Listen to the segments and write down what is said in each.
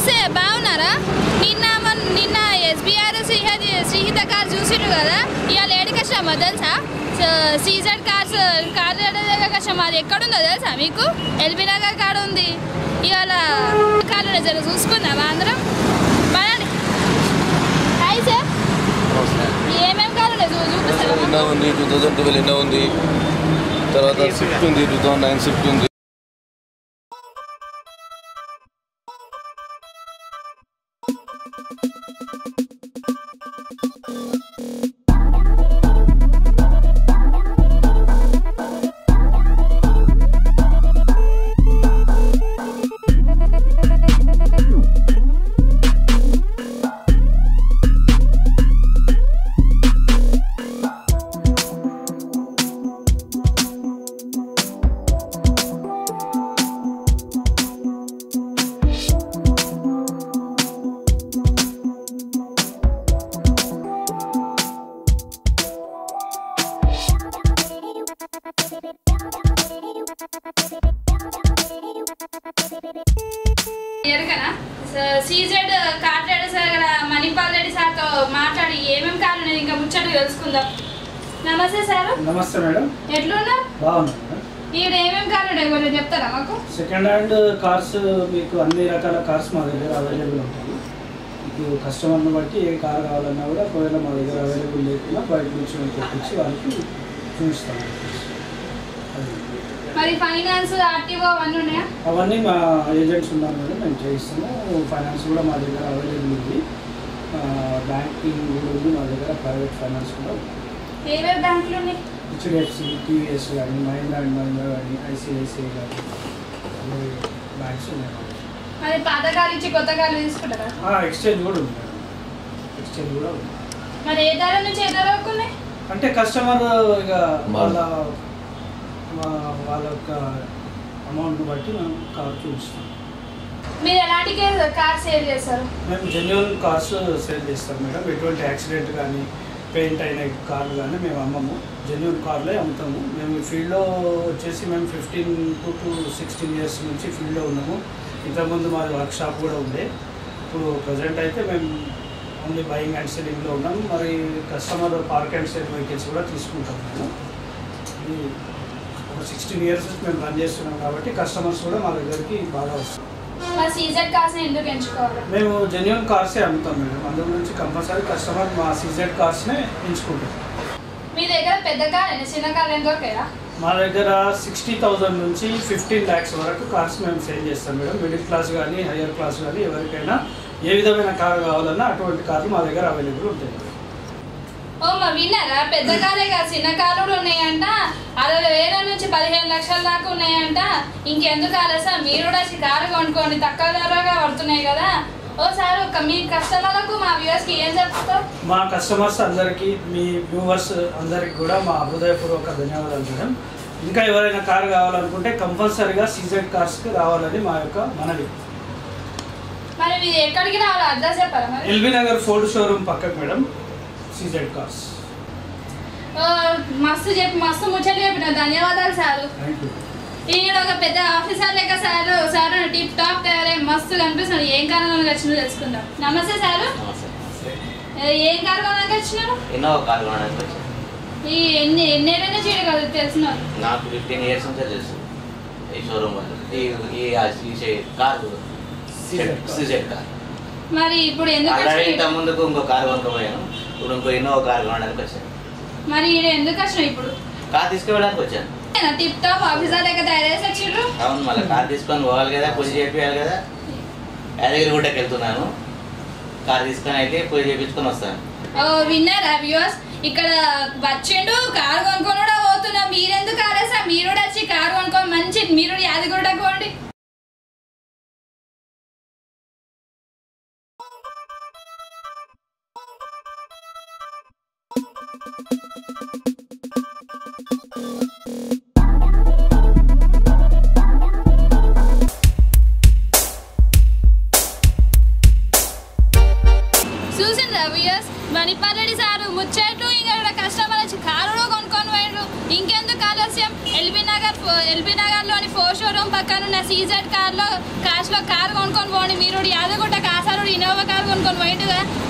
నమస్తే బాగున్నారా నిన్న మొన్న- నిన్న ఎస్బీఆర్ శ్రీహరి శ్రీహిత కార్ చూసిండ్రు కదా ఇవాళ ఏడు కష్టమా తెలుసా సీజెడ్ కార్స్ కార్ దగ్గర కష్టం అది ఎక్కడుందో తెలుసా మీకు ఎల్బీ నగర్ కాడ ఉంది ఇవాళ కార్లు జర చూసుకుందామా అందరం పదండి హాయ్ సార్ ఏమేమి కార్లు ఉన్నాయి చూ- చూపిస్తారా ఎన్నో ఉంది టూ థౌజండ్ ట్వెల్వ్ ఎన్నో ఉంది తర్వాత స్విఫ్ట్ ఉంది టూ థౌజండ్ నైన్ స్విఫ్ట్ ఉంది ఎరకనా సీజెడ్ కార్ రైడర్ సార్ ఇక్కడ మణిపాల్ రెడ్డి సార్తో మాట్లాడి ఏమేమి కార్లు ఉన్నాయి ఇంకా ముచ్చట తెలుసుకుందాం నమస్తే సార్ నమస్తే మేడం ఎట్లున్నారు బాగున్నాను మేడం ఈడ ఏమేమి కార్లు ఉన్నాయి కొంచెం చెప్తారా మాకు సెకండ్ హ్యాండ్ కార్స్ మీకు అన్ని రకాల కార్స్ మా దగ్గర అవైలబుల్ ఉంటాయి మీకు కస్టమర్ని బట్టి ఏ కార్ కావాలన్నా కూడా ఒకవేళ మా దగ్గర అవైలబుల్ లేకుండా బయట నుంచి మేము తెప్పించి వాళ్ళకి చూపిస్తాము అది. మరి ఫైనాన్స్ ఆర్టీఓ అవన్నీ ఉన్నాయా అవన్నీ మా ఏజెంట్స్ ఉన్నారు మేడం మేము చేయిస్తాము ఫైనాన్స్ కూడా మా దగ్గర అవైలబుల్ ఉంది బ్యాంకింగ్ కూడా ఉంది మా దగ్గర ప్రైవేట్ ఫైనాన్స్ కూడా ఉంది ఏవే బ్యాంకులు ఉన్నాయి హెచ్డిఎఫ్సి టీవీఎస్ కానీ మహీంద్రా అండ్ మహీంద్రా కానీ ఐసిఐసిఐ కానీ అన్ని బ్యాంక్స్ ఉన్నాయి మా దగ్గర. మరి పాత కార్లు ఇచ్చి కొత్త కార్లు తీసుకుంటారా ఆ, ఎక్స్చేంజ్ కూడా ఉంది మేడం ఎక్స్చేంజ్ కూడా ఉంది మరి ఏ ధర నుంచి ఏ ధర వరకు ఉన్నాయి అంటే కస్టమర్ ఇక వాళ్ళ వాళ్ళ- వా- వాళ్ళ యొక్క అమౌంట్ బట్టి మేము కార్ చూపిస్తాం మీరు ఎలాంటి కార్ సేల్ చేస్తారు మేము జెన్యున్ కార్స్ సేల్ చేస్తాం మేడం ఎటువంటి యాక్సిడెంట్ కానీ పెయింట్ అయిన కార్లు కానీ మేము అమ్మము జెన్యున్ కార్లే అమ్ముతాము మేము ఈ ఫీల్డ్లో వచ్చేసి మేము fifteen to to sixteen years నుంచి ఫీల్డ్లో ఉన్నాము ఇంతకుముందు మాది వర్క్ షాప్ కూడా ఉండే ఇప్పుడు ప్రజెంట్ అయితే మేము ఓన్లీ బయింగ్ అండ్ సెల్లింగ్లో ఉన్నాం మరి customer park and sale vehicles కూడా తీసుకుంటాం మేము ఇది ఒక సిక్స్టీన్ ఇయర్స్ నుంచి మేము రన్ చేస్తున్నాం కాబట్టి కస్టమర్స్ కూడా మా దగ్గరికి బాగా వస్తారు మరి సీజెడ్ కార్స్ ఎందుకు ఎంచుకోవాలి మేము జెన్యున్ కార్సే అమ్ముతాం మేడం అందు గురించి కంపల్సరీ కస్టమర్ మా సీజెడ్ కార్స్నే ఎంచుకుంటాం మీ దగ్గర పెద్ద కార్ అయినా చిన్న కార్లు ఎంత దొరికాయా మా దగ్గర సిక్స్టీ థౌజండ్ నుంచి ఫిఫ్టీన్ ల్యాక్స్ వరకు కార్స్ మేము సేల్ చేస్తాం మేడం మిడిల్ క్లాస్ కానీ హయ్యర్ క్లాస్ కానీ ఎవరికైనా ఏ విధమైన కార్ కావాలన్నా అటువంటి కార్లు మా దగ్గర అవైలబుల్ ఉంటాయి ఓ మా విన్నారా పెద్ద కారే కాదు చిన్న కార్లు కూడా ఉన్నాయంట అరవై వేల నుంచి పదిహేను లక్షల దాకా ఉన్నాయంట ఇంకెందుకు ఆలస్యం మీరు కూడా వచ్చి కారు కొనుక్కోండి తక్కువ ధరగా పడుతున్నాయి కదా ఓ సార్ ఒక మీ కస్టమర్లకు మా వ్యూవర్స్ కి ఏం చెప్తావు మా కస్టమర్స్ అందరికీ మీ వ్యూవర్స్ అందరికి కూడా మా హృదయపూర్వక ధన్యవాదాలు మేడం ఇంకా ఎవరైనా కార్ కావాలనుకుంటే కంపల్సరీగా సీజెడ్ కార్స్కి రావాలని మా యొక్క మనవి మరి మీరు ఎక్కడికి రావాలో అడ్రస్ చెప్పారా మరి ఎల్బీ నగర్ ఫోర్డ్ షోరూమ్ పక్కకు మేడం సీజెడ్ కార్స్ ఓ, మస్తు చెప్పి మస్తు ముచ్చట్లు చెప్పిన ధన్యవాదాలు సారు థ్యాంక్ యూ ఈయన ఒక పెద్ద ఆఫీసర్ లెక్క సార్ సార్ టిప్ టాప్ తయారై మస్తు కనిపిస్తున్నాడు ఏం కారణంగా వచ్చిందో తెలుసుకుందాం నమస్తే సారు ఏ- ఏం కారణంగా వచ్చినారు ఎన్నో కారు కొనడానికి వచ్చాను ఈ ఎన్ని ఎన్నేళ్ళైనా చేయడు కదా తెలిసినారు నాకు ఫిఫ్టీన్ ఇయర్స్ నుంచే తెలుసు ఈ షోరూమ్ వాళ్ళు ఈ ఈ ఈ షే- కారు సీజెడ్ కార్ మరి ఇప్పుడు ఎందుకు ఆల్రెడీ వచ్చినావు ఇంత ముందుకు ఇంకో కారు కొనుక్కోపోయాను ఇప్పుడు ఇంకో ఎన్నో కారు కొనడానికి వచ్చాను మరి ఈడ ఎందుకు వచ్చినావు ఇప్పుడు కార్ తీసుకువెళ్ళడానికి వచ్చాను టిప్ టాప్ ఆఫీసర్ లెక్క తయారేసి వచ్చిండ్రు అవును మళ్ళీ కార్ తీసుకొని పోవాలి కదా పూజ చేపియాలి కదా యాదగిరిగుట్టకి వెళ్తున్నాను కార్ తీసుకొని అయితే పూజ చేయించుకొని వస్తాను ఓ విన్నారా వ్యూవర్స్ ఇక్కడ వచ్చిండు కారు కొనుక్కొని కూడా పోతున్నా మీరెందుకు కాలేసా మీరు కూడా వచ్చి కారు కొనుక్కొని మంచి మీరు కూడా యాదగిరి కోండి చూసిండ్రా వ్యూయర్స్ మణిపారెడ్డి సారు ముచ్చట్లు ఇంకా ఇక్కడ కస్టమర్ వచ్చి కారులో కొనుక్కొని పోయిండ్రు ఇంకెందుకు ఆలస్యం ఎల్బీ నగర్ ఎల్బీ నగర్లోని ఫోర్ షోరూమ్ పక్కన ఉన్న సీజెడ్ కార్లో కాస్ట్లో కారు కొనుక్కొని పోండి మీరు యాదగుట్ట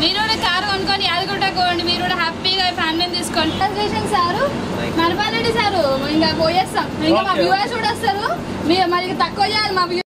మీరు కూడా కారు కొనుక్కొని యాదగుట్ట పోండి మీరు కూడా హ్యాపీగా ఫ్యామిలీని తీసుకోండి కంగ్రాచులేషన్ సారు నరపాలండి సారు ఇంకా పోయేస్తాం ఇంకా మా Okay. వ్యూవర్స్ కూడా వస్తారు మీరు మరి తక్కువ చేయాలి మా